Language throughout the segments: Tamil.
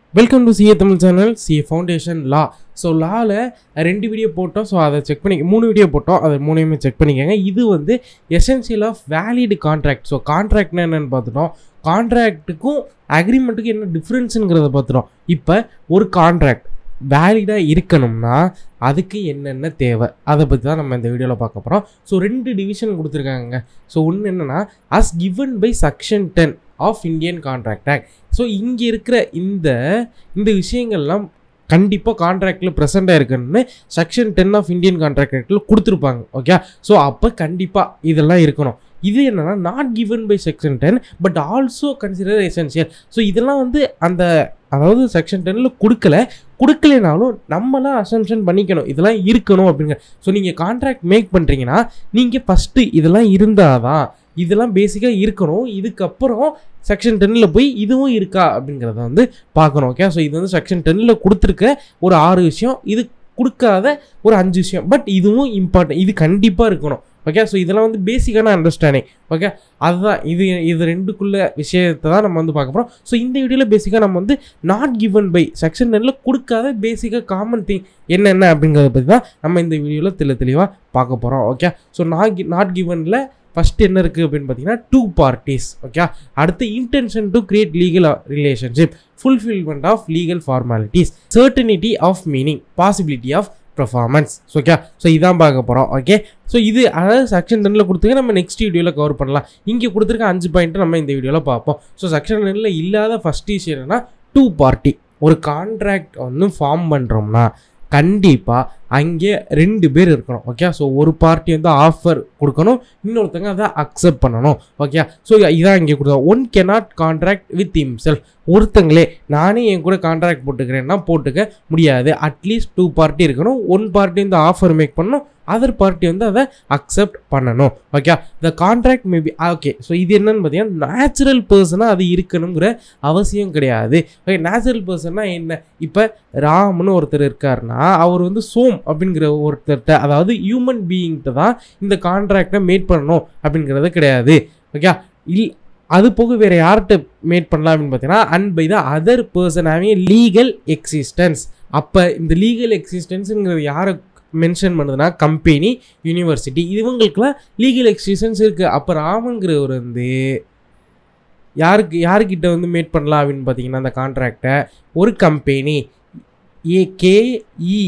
welcome to CA Tamil channel CA foundation law so லாவில் ரெண்டு வீடியோ போட்டோம் ஸோ அதை செக் பண்ணி மூணு வீடியோ போட்டோம் அதை மூணையுமே செக் பண்ணிக்கோங்க இது வந்து essential of valid contract so கான்ட்ராக்ட்னா என்னென்னு பார்த்துட்டோம் கான்ட்ராக்ட்டுக்கும் அக்ரிமெண்ட்டுக்கும் என்ன டிஃப்ரென்ஸுங்கிறத பார்த்துட்டோம் இப்போ ஒரு கான்ட்ராக்ட் வேலிடாக இருக்கணும்னா அதுக்கு என்னென்ன தேவை அதை பற்றி தான் நம்ம இந்த வீடியோவில் பார்க்க போகிறோம் ஸோ ரெண்டு டிவிஷன் கொடுத்துருக்காங்க ஸோ ஒன்று என்னென்னா as given by section ten of Indian contract act so இங்கே இருக்கிற இந்த இந்த விஷயங்கள்லாம் கண்டிப்பாக கான்ட்ராக்டில் ப்ரெசென்ட் ஆயிருக்குன்னு section ten of Indian contract ஆக்டில் கொடுத்துருப்பாங்க ஓகே ஸோ அப்போ கண்டிப்பாக இதெல்லாம் இருக்கணும் இது என்னன்னா not given by section ten but also consider essential so இதெல்லாம் வந்து அந்த அதாவது செக்ஷன் டென்னில் கொடுக்கல கொடுக்கலைனாலும் நம்மளாம் அசம்ஷன் பண்ணிக்கணும் இதெல்லாம் இருக்கணும் அப்படிங்க ஸோ நீங்கள் கான்ட்ராக்ட் மேக் பண்ணுறீங்கன்னா நீங்கள் ஃபஸ்ட்டு இதெல்லாம் இருந்தால் தான் இதெல்லாம் பேசிக்காக இருக்கணும் இதுக்கப்புறம் செக்ஷன் டென்னில் போய் இதுவும் இருக்கா அப்படிங்கிறத வந்து பார்க்கணும் ஓகே ஸோ இது வந்து செக்ஷன் டென்னில் கொடுத்துருக்க ஒரு ஆறு விஷயம் இது கொடுக்காத ஒரு அஞ்சு விஷயம் பட் இதுவும் இம்பார்ட்டன்ட் இது கண்டிப்பாக இருக்கணும் ஓகே ஸோ இதெல்லாம் வந்து பேசிக்கான அண்டர்ஸ்டாண்டிங் ஓகே அதுதான் இது இது ரெண்டுக்குள்ள விஷயத்தை தான் நம்ம வந்து பார்க்க போகிறோம் ஸோ இந்த வீடியோவில் பேசிக்காக நம்ம வந்து நாட் given பை செக்ஷன் டென்னில் கொடுக்காத பேசிக்காக காமன் திங் என்னென்ன அப்படிங்கிறத பற்றி தான் நம்ம இந்த வீடியோவில் தெளி தெளிவாக பார்க்க போகிறோம் ஓகே ஸோ நாட் நாட் கிவனில் ஃபஸ்ட் என்ன இருக்குது அப்படின்னு பார்த்தீங்கன்னா டூ பார்ட்டிஸ் ஓகே அடுத்து intention to create legal relationship fulfilment of legal formalities certainty of meaning possibility of performance okay so இதான் பார்க்க போகிறோம் ஓகே ஸோ இது அதாவது செக்ஷன் டென்னில் கொடுத்துருக்க நம்ம நெக்ஸ்ட் வீடியோவில் கவர் பண்ணலாம் இங்கே கொடுத்துருக்க அஞ்சு பாயிண்ட்டை நம்ம இந்த வீடியோவில் பார்ப்போம் ஸோ செக்ஷன் டென்னில் இல்லாத ஃபஸ்ட் விஷயம் என்னன்னா டூ பார்ட்டி ஒரு கான்ட்ராக்ட் வந்து ஃபார்ம் பண்ணுறோம்னா கண்டிப்பாக அங்கே ரெண்டு பேர் இருக்கணும் ஓகே ஸோ ஒரு பார்ட்டி வந்து ஆஃபர் கொடுக்கணும் இன்னொருத்தங்க அதை அக்செப்ட் பண்ணணும் ஓகே ஸோ இதான் இங்கே கொடுத்தா one cannot contract with himself ஒருத்தங்களே நானே என் கூட கான்ட்ராக்ட் போட்டுக்கிறேன்னா போட்டுக்க முடியாது அட்லீஸ்ட் டூ பார்ட்டி இருக்கணும் ஒன் பார்ட்டி வந்து ஆஃபர் மேக் பண்ணணும் அதர் பார்ட்டி வந்து அதை அக்செப்ட் பண்ணணும் okay the contract maybe okay so இது என்னன்னு பார்த்தீங்கன்னா நேச்சுரல் பர்சனாக அது இருக்கணுங்கிற அவசியம் கிடையாது ஓகே நேச்சுரல் பர்சன்னா என்ன இப்போ ராம்னு ஒருத்தர் இருக்காருன்னா அவர் வந்து சோம் அப்படிங்கிற ஒருத்தர்கிட்ட அதாவது ஹியூமன் பீயிங்கிட்ட தான் இந்த கான்ட்ராக்டை மேட் பண்ணணும் அப்படிங்கிறது கிடையாது ஓகே இல் அது போக வேறு யார்கிட்ட மேட் பண்ணலாம் அப்படின்னு பார்த்தீங்கன்னா and by the other person having legal existence அப்போ இந்த லீகல் எக்ஸிஸ்டன்ஸுங்கிறது யாரை மென்ஷன் பண்ணுதுன்னா கம்பெனி யூனிவர்சிட்டி இவங்களுக்குலாம் லீகல் எக்ஸிஸ்டன்ஸ் இருக்குது அப்போ ராமங்கிறவர் வந்து யாருக்கு யாருக்கிட்ட வந்து மேட் பண்ணலாம் அப்படின்னு பார்த்தீங்கன்னா அந்த கான்ட்ராக்டை ஒரு கம்பெனி ஏ கேஇ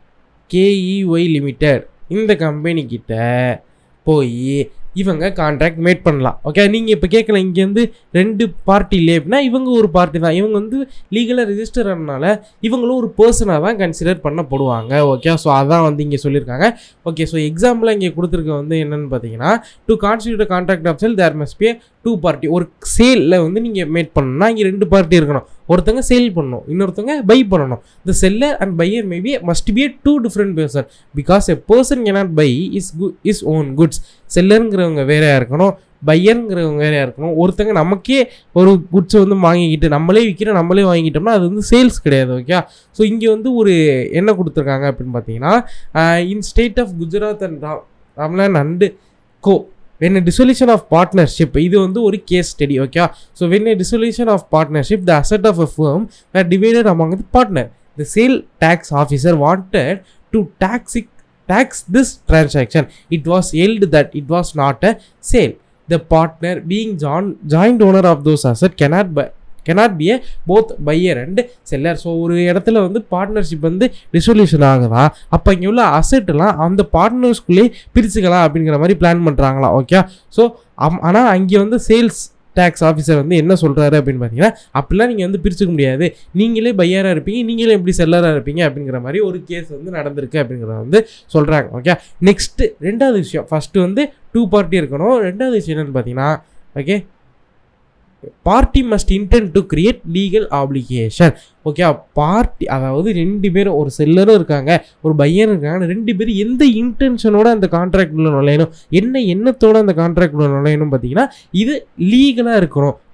கேஇஒய் லிமிடெட் இந்த கம்பெனி கிட்ட போய் இவங்க கான்ட்ராக்ட் மேட் பண்ணலாம் ஓகே நீங்கள் இப்போ கேட்கலாம் இங்கேருந்து ரெண்டு பார்ட்டி இல்லை அப்படின்னா இவங்க ஒரு பார்ட்டி தான் இவங்க வந்து லீகலாக ரெஜிஸ்டர் ஆனனால இவங்களும் ஒரு பர்சனாக தான் கன்சிடர் பண்ணப்படுவாங்க ஓகே ஸோ அதான் வந்து இங்கே சொல்லியிருக்காங்க ஓகே ஸோ எக்ஸாம்பிளாக இங்கே கொடுத்துருக்க வந்து என்னென்னு பார்த்தீங்கன்னா to constitute contract of sale there must be two party ஒரு சேலில் வந்து நீங்கள் மேட் பண்ணணும்னா இங்கே ரெண்டு பார்ட்டி இருக்கணும் ஒருத்தங்க சேல் பண்ணணும் இன்னொருத்தங்க பை பண்ணணும் இந்த seller and buyer maybe must be two different person because a person cannot buy his கு இஸ் ஓன் குட்ஸ் செல்லருங்கிறவங்க வேறையாக இருக்கணும் பையருங்கிறவங்க வேறையாக இருக்கணும் ஒருத்தங்க நமக்கே ஒரு குட்ஸை வந்து வாங்கிக்கிட்டு நம்மளே விற்கிற நம்மளே வாங்கிட்டோம்னா அது வந்து சேல்ஸ் கிடையாது ஓகே ஸோ இங்கே வந்து ஒரு என்ன கொடுத்துருக்காங்க அப்படின்னு பார்த்தீங்கன்னா in state of Gujarat and ராம்லான் and co when a dissolution of partnership இது வந்து ஒரு case study okay so when a dissolution of partnership the asset of a firm were divided among the partner the sale tax officer wanted to tax it, tax this transaction it was held that it was not a sale the partner being join, joint owner of those asset cannot buy cannot be a both buyer and seller so ஒரு இடத்துல வந்து பார்ட்னர்ஷிப் வந்து டிசொல்யூஷன் ஆகுதா அப்போ இங்கே உள்ள அசெட்லாம் அந்த பார்ட்னர்ஸ்குள்ளே பிரிச்சுக்கலாம் அப்படிங்கிற மாதிரி பிளான் பண்ணுறாங்களா ஓகே ஸோ ஆனால் அங்கே வந்து சேல்ஸ் டேக்ஸ் ஆஃபீஸர் வந்து என்ன சொல்கிறாரு அப்படின்னு பார்த்தீங்கன்னா அப்படிலாம் நீங்கள் வந்து பிரிச்சுக்க முடியாது நீங்களே பையராக இருப்பீங்க நீங்களே எப்படி செல்லராக இருப்பீங்க அப்படிங்கிற மாதிரி ஒரு கேஸ் வந்து நடந்திருக்கு அப்படிங்கிறத வந்து சொல்கிறாங்க ஓகே நெக்ஸ்ட்டு ரெண்டாவது விஷயம் ஃபஸ்ட்டு வந்து டூ பார்ட்டி இருக்கணும் ரெண்டாவது விஷயம் என்னென்னு பார்த்தீங்கன்னா okay party must intent to create legal application okay party அதாவது ரெண்டு பேரும் ஒரு செல்லரும் இருக்காங்க ஒரு பையனும் இருக்காங்க ரெண்டு பேரும் எந்த இன்டென்ஷனோட அந்த கான்ட்ராக்ட் உள்ள நுழையணும் என்ன எண்ணத்தோட அந்த கான்ட்ராக்ட் உள்ள நுழையணும் பார்த்தீங்கன்னா இது லீகலாக இருக்கணும்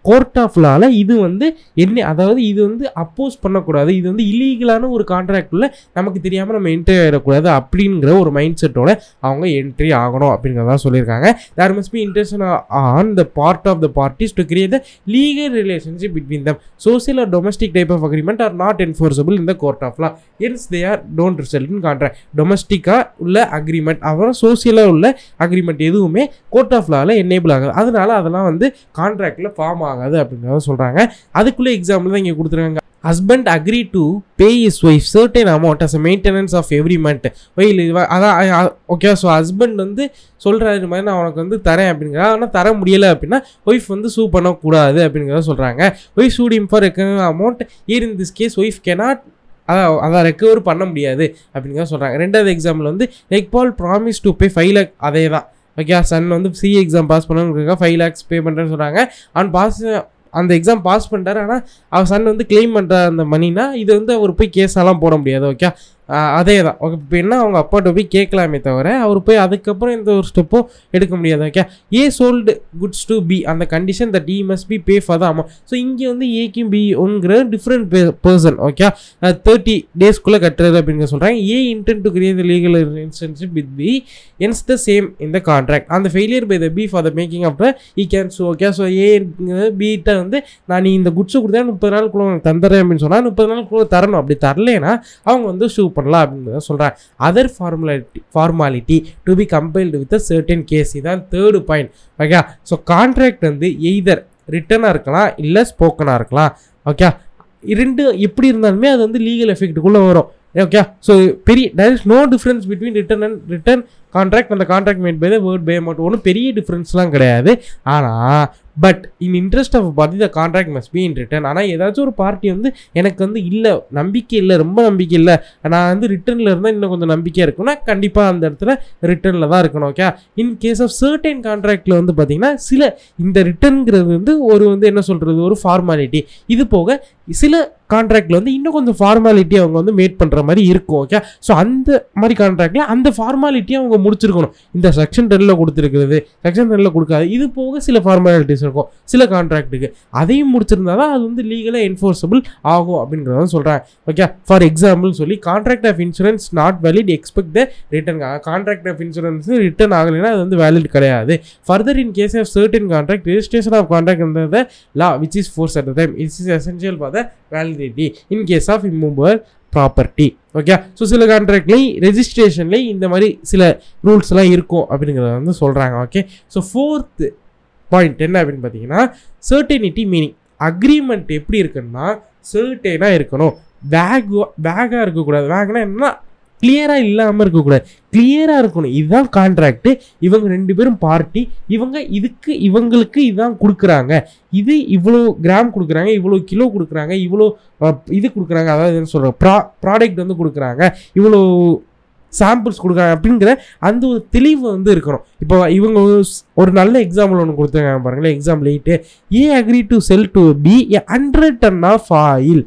கோர்ட் ஆஃப் லால இது வந்து என்ன அதாவது இது வந்து அப்போஸ் பண்ணக்கூடாது இது வந்து இல்லீகலான ஒரு கான்ட்ராக்டில் நமக்கு தெரியாமல் நம்ம என்ட்ரி ஆகிடக்கூடாது அப்படிங்கிற ஒரு மைண்ட் செட்டோட அவங்க என்ட்ரி ஆகணும் அப்படிங்கிறதா சொல்லியிருக்காங்க there must be intention on the part of the parties to create the legal relationship between them social or domestic type of agreement are not enforceable in the court of law hence they are don't result in contract டொமஸ்டிக்காக உள்ள அக்ரிமெண்ட் அப்புறம் சோசியலாக உள்ள அக்ரிமெண்ட் எதுவுமே கோர்ட் ஆஃப் லாவில் என்னேபிள் ஆகாது அதனால அதெல்லாம் வந்து கான்ட்ராக்டில் ஃபார்ம் ஆகாது அப்படிங்கிறத சொல்கிறாங்க அதுக்குள்ளே எக்ஸாம்பிள் தான் இங்கே கொடுத்துருக்காங்க husband agree to pay his wife certain amount as maintenance of every month வெயில் அதான் ஓகே ஸோ ஹஸ்பண்ட் வந்து சொல்கிறாரு இது மாதிரி நான் உனக்கு வந்து தரேன் அப்படிங்கிற ஆனால் தர முடியலை அப்படின்னா ஒய்ஃப் வந்து சூ பண்ணக்கூடாது அப்படிங்கிறத சொல்கிறாங்க wife sue him for amount ஈர் in this case wife cannot அதான் அதான் ரெக்கவர் பண்ண முடியாது அப்படிங்கிறத சொல்கிறாங்க ரெண்டாவது எக்ஸாம்பிள் வந்து like Paul promise to pay five lakh அதே தான் ஓகே சன் வந்து சி எக்ஸாம் பாஸ் பண்ணணுங்கிறதுக்காக ஃபைவ் லேக்ஸ் பே பண்ணுறேன்னு சொல்கிறாங்க அண்ட் பாஸ் அந்த எக்ஸாம் பாஸ் பண்ணிட்டாரு ஆனால் அவர் சன் வந்து கிளைம் பண்ணுற அந்த மணினா இது வந்து அவர் போய் கேஸெல்லாம் போட முடியாது ஓகே அதே தான் ஓகே இப்போ என்ன அவங்க அப்பாட்ட போய் கேட்கலாமே தவிர அவர் போய் அதுக்கப்புறம் எந்த ஒரு ஸ்டெப்பும் எடுக்க முடியாது okay A sold goods to B அந்த condition that he must be pay for the amount so இங்கே வந்து ஏக்கும் பி ஒன்கிற டிஃப்ரெண்ட் பர்சன் ஓகே தேர்ட்டி டேஸ்க்குள்ளே கட்டுறது அப்படின்னு சொல்கிறாங்க A intent to create legal relationship with B hence the same இந்த கான்ட்ராக்ட் அந்த failure by the B for the making of he can so okay so A பிகிட்ட வந்து நான் நீ இந்த குட்ஸை கொடுத்தா முப்பது நாளுக்குள்ள உனக்கு தந்துடுறேன் அப்படின்னு சொன்னால் முப்பது நாளுக்குள்ள தரணும் அப்படி தரலைன்னா அவங்க வந்து ஷூ பண்ணலாம் அப்படின்னு சொல்கிறேன் other formality formality to be compiled with certain case இதான் third point okay so contract வந்து எய்தர் ரிட்டனாக இருக்கலாம் இல்லை ஸ்போக்கனாக இருக்கலாம் ஓகே இரண்டு எப்படி இருந்தாலுமே அது வந்து லீகல் எஃபெக்ட்டுக்குள்ளே வரும் ஓகே ஸோ பெரிய there is no difference between written and written contract அந்த contract made by the word pay amount ஒன்றும் பெரிய டிஃப்ரென்ஸ்லாம் கிடையாது ஆனால் but in interest of party the contract must be in written ஆனால் ஏதாச்சும் ஒரு பார்ட்டி வந்து எனக்கு வந்து இல்லை நம்பிக்கை இல்லை ரொம்ப நம்பிக்கை இல்லை நான் வந்து ரிட்டர்னில் இருந்தால் இன்னும் கொஞ்சம் நம்பிக்கையாக இருக்கும்னா கண்டிப்பாக அந்த இடத்துல ரிட்டர்னில் தான் இருக்கணும் okay in case of certain கான்ட்ராக்டில் வந்து பார்த்தீங்கன்னா சில இந்த ரிட்டர்ன்ங்கிறது வந்து ஒரு வந்து என்ன சொல்கிறது ஒரு ஃபார்மாலிட்டி இது போக சில கான்ட்ராக்டில் வந்து இன்னும் கொஞ்சம் ஃபார்மாலிட்டி அவங்க வந்து மேட் பண்ணுற மாதிரி இருக்கும் ஓகே ஸோ அந்த மாதிரி கான்ட்ராக்டில் அந்த ஃபார்மாலிட்டியை அவங்க முடிச்சிருக்கணும் இந்த செக்ஷன் டென்னில் கொடுத்துருக்கிறது செக்ஷன் டென்னில் கொடுக்காது இது போக சில ஃபார்மாலிட்டிஸ் இருக்கும் சில கான்ட்ராக்ட்டுக்கு அதையும் முடிச்சிருந்தா தான் அது வந்து லீகலாக என்ஃபோர்ஸபிள் ஆகும் அப்படிங்கிறத சொல்கிறேன் ஓகே ஃபார் எக்ஸாம்பிள் சொல்லி contract of insurance not valid expect the written contract of insurance written ஆகலைன்னா அது வந்து வேலிட் கிடையாது further in case of certain contract registration of contract in the law which is force at the time it's is essential for the validity in case of immovable property okay so சில கான்ட்ராக்ட்லேயும் ரெஜிஸ்ட்ரேஷன்லேயும் இந்த மாதிரி சில ரூல்ஸ்லாம் இருக்கும் அப்படிங்கிறத வந்து சொல்கிறாங்க ஓகே ஸோ ஃபோர்த்து பாயிண்ட் என்ன அப்படின்னு பார்த்தீங்கன்னா சர்டனிட்டி மீனிங் அக்ரிமெண்ட் எப்படி இருக்குன்னா சர்டனாக இருக்கணும் வேக் வேகாக இருக்கக்கூடாது வேக்னா என்னன்னா கிளியராக இல்லாமல் இருக்கக்கூடாது கிளியராக இருக்கணும் இதுதான் கான்ட்ராக்ட் இவங்க ரெண்டு பேரும் பார்ட்டி இவங்க இதுக்கு இவங்களுக்கு இதுதான் கொடுக்குறாங்க இது இவ்வளோ கிராம் கொடுக்குறாங்க இவ்வளோ கிலோ கொடுக்குறாங்க இவ்வளோ அஹ், இது கொடுக்குறாங்க அதாவது என்ன சொல்கிறோம் ப்ரா ப்ராடக்ட் வந்து கொடுக்குறாங்க இவ்வளோ சாம்பிள்ஸ் கொடுக்குறாங்க அப்படிங்கிற அந்த ஒரு தெளிவு வந்து இருக்கணும் இப்போ இவங்க ஒரு ஸ்- ஒரு நல்ல எக்ஸாம்பிள் ஒன்று கொடுத்துருக்காங்க பாருங்களேன் example eight A agree to sell to B a hundred ton of oil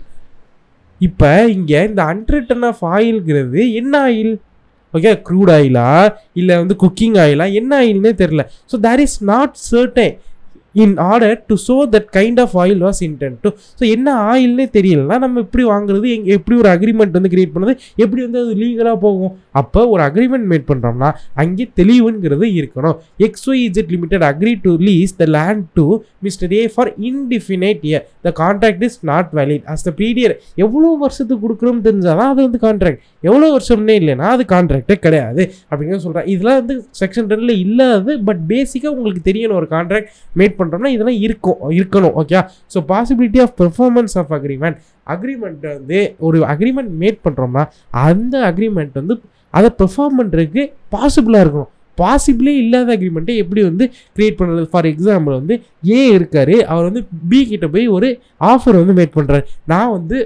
இப்போ இங்கே இந்த ஹண்ட்ரட் டன் ஆஃப் ஆயில்ங்கிறது என்ன ஆயில் ஓகே க்ரூட் ஆயிலா இல்லை வந்து குக்கிங் ஆயிலா என்ன ஆயில்னே தெரில so there is not certain in order to show that kind of oil was intent to so என்ன ஆயில்னே தெரியலனா நம்ம எப்படி வாங்குறது எங்க எப்படி ஒரு அக்ரிமெண்ட் வந்து கிரியேட் பண்ணது எப்படி வந்து அது லீகலாக போகும் அப்போ ஒரு அக்ரிமெண்ட் மேட் பண்ணுறோம்னா அங்கே தெளிவுங்கிறது இருக்கணும் X Y Z limited agree to lease the land to mister A for indefinite year the contract is not valid as the period எவ்வளோ வருஷத்துக்கு கொடுக்குறோம்னு தெரிஞ்சாதான் அது வந்து கான்ட்ராக்ட் எவ்வளோ வருஷம்னே இல்லைன்னா அது கான்ட்ராக்டே கிடையாது அப்படிங்கிற சொல்கிறேன் இதெல்லாம் வந்து செக்ஷன் டென்னில் இல்லாதது பட் பேசிக்காக உங்களுக்கு தெரியணும் ஒரு கான்ட்ராக்ட் மேட் பண்ணுறோம்னா இதெல்லாம் இருக்கும் இருக்கணும் okay so possibility of performance of agreement agreement வந்து ஒரு அக்ரிமெண்ட் மேட் பண்ணுறோம்னா அந்த அக்ரிமெண்ட் வந்து அதை பெர்ஃபார்ம் பண்ணுறதுக்கு பாசிபிளாக இருக்கணும் பாசிபிளே இல்லாத அக்ரிமெண்ட்டை எப்படி வந்து கிரியேட் பண்ணுறது ஃபார் எக்ஸாம்பிள் வந்து ஏ இருக்காரு அவர் வந்து பி கிட்ட போய் ஒரு ஆஃபர் வந்து மேட் பண்ணுறாரு நான் வந்து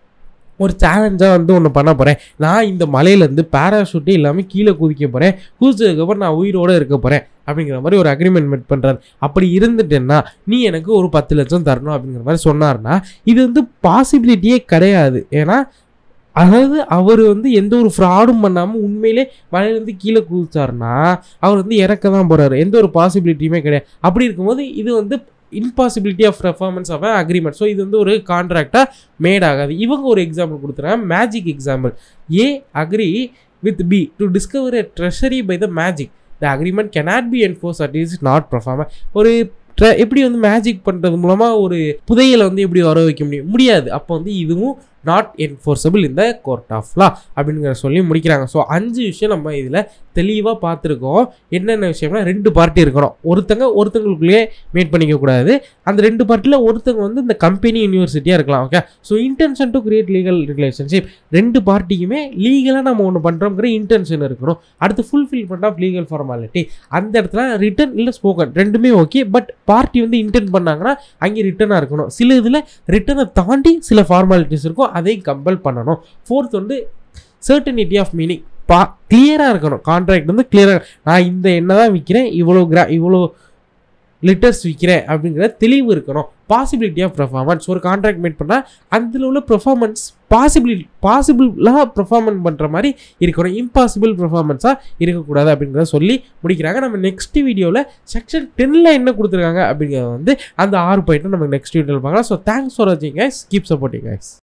ஒரு சேலஞ்சாக வந்து ஒன்று பண்ண போகிறேன் நான் இந்த மலையிலேருந்து பேராஷூட்டே இல்லாமல் கீழே குதிக்க போகிறேன் குதிச்சதுக்கப்புறம் நான் உயிரோடு இருக்க போகிறேன் அப்படிங்கிற மாதிரி ஒரு அக்ரிமெண்ட் மேட் பண்ணுறாரு அப்படி இருந்துட்டேன்னா நீ எனக்கு ஒரு பத்து லட்சம் தரணும் அப்படிங்கிற மாதிரி சொன்னார்னா இது வந்து பாசிபிலிட்டியே கிடையாது ஏன்னா அதாவது அவர் வந்து எந்த ஒரு ஃப்ராடும் பண்ணாமல் உண்மையிலே மலையிலேருந்து கீழே குதிச்சாருன்னா அவர் வந்து இறக்க தான் போகிறாரு எந்த ஒரு பாசிபிலிட்டியுமே கிடையாது அப்படி இருக்கும்போது இது வந்து impossibility of performance of agreement so இது வந்து ஒரு கான்ட்ராக்டாக மேட் ஆகாது இவங்க ஒரு எக்ஸாம்பிள் கொடுத்துறாங்க magic example A agree with B to discover a treasury by the magic the agreement cannot be enforced at is not performer ஒரு ட்ர- எப்படி வந்து மேஜிக் பண்ணுறது மூலமாக ஒரு புதையலை வந்து எப்படி வர வைக்க முடியும் முடியாது அப்போ வந்து இதுவும் not enforceable in the court of law அப்படிங்கிற சொல்லி முடிக்கிறாங்க ஸோ அஞ்சு விஷயம் நம்ம இதில் தெளிவாக பார்த்துருக்கோம் என்னென்ன விஷயம்னா ரெண்டு பார்ட்டி இருக்கணும் ஒருத்தங்க ஒருத்தங்களுக்குள்ளேயே மீட் பண்ணிக்க கூடாது அந்த ரெண்டு பார்ட்டியில் ஒருத்தங்க வந்து இந்த கம்பெனி யூனிவர்சிட்டியாக இருக்கலாம் okay so intention to create legal relationship ரெண்டு பார்ட்டிக்குமே லீகலாக நம்ம ஒன்று பண்ணுறோங்கிற இன்டென்ஷன் இருக்கணும் அடுத்து ஃபுல்ஃபில்மெண்ட் ஆஃப் லீகல் ஃபார்மாலிட்டி அந்த இடத்துல ரிட்டன் இல்லை ஸ்போக்கன் ரெண்டுமே ஓகே பட் பார்ட்டி வந்து இன்டென்ட் பண்ணாங்கன்னா அங்கே ரிட்டனாக இருக்கணும் சில இதில் ரிட்டனை தாண்டி சில ஃபார்மாலிட்டிஸ் இருக்கும் அதையும் கம்பல் பண்ணணும் ஃபோர்த் வந்து சர்டனிட்டி ஆஃப் மீனிங் பா கிளியராக இருக்கணும் கான்ட்ராக்ட் வந்து கிளியராக நான் இந்த எண்ணெய் தான் விற்கிறேன் இவ்வளோ கிரா இவ்வளோ லிட்டர்ஸ் விற்கிறேன் அப்படிங்கிற தெளிவு இருக்கணும் பாசிபிலிட்டி ஆஃப் பெர்ஃபார்மன்ஸ் ஒரு கான்ட்ராக்ட் மேட் பண்ணால் அதில் உள்ள பெர்ஃபார்மன்ஸ் பாசிபிள் பாசிபிளாக பெர்ஃபார்மன்ஸ் பண்ணுற மாதிரி இருக்கணும் இம்பாசிபிள் பெர்ஃபார்மன்ஸாக இருக்கக்கூடாது அப்படிங்கிறத சொல்லி முடிக்கிறாங்க நம்ம நெக்ஸ்ட் வீடியோவில் செக்ஷன் டென்னில் என்ன கொடுத்துருக்காங்க அப்படிங்கிறத வந்து அந்த ஆறு பாயிண்ட்டை நம்ம நெக்ஸ்ட் வீடியோவில் பார்க்கலாம் ஸோ தேங்க்ஸ் ஃபார் வாட்சிங் கைஸ் கீப் சப்போர்ட்டிங் கைஸ்